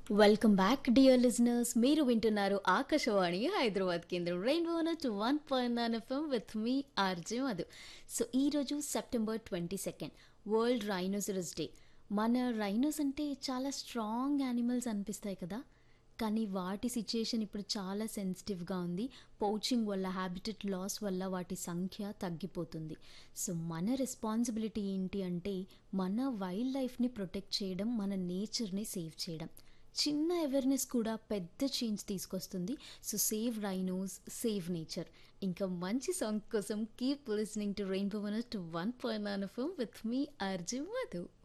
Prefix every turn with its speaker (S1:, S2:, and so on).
S1: welcome back dear listeners మీరు వింటున్నారు ఆకాశవాణి హైదరాబాద్ కేంద్రం rainbow two one point nine FM with మీ ఆర్జే మధు సో ఈరోజు September twenty second world rhinoceros day మన rhinos అంటే చాలా స్ట్రాంగ్ యానిమల్స్ అనిపిస్తాయి కదా కానీ వాటి సిచ్యుయేషన్ ఇప్పుడు చాలా సెన్సిటివ్గా ఉంది పౌచింగ్ వల్ల హ్యాబిటెట్ లాస్ వల్ల వాటి సంఖ్య తగ్గిపోతుంది సో మన రెస్పాన్సిబిలిటీ ఏంటి అంటే మన వైల్డ్ లైఫ్ని ప్రొటెక్ట్ చేయడం మన నేచర్ని సేవ్ చేయడం చిన్న అవేర్నెస్ కూడా పెద్ద చేంజ్ తీసుకొస్తుంది so save rhinos save nature ఇంకా మంచి సాంగ్ కోసం keep listening to rainbow two one point nine FM with మీ ఆర్జే మధు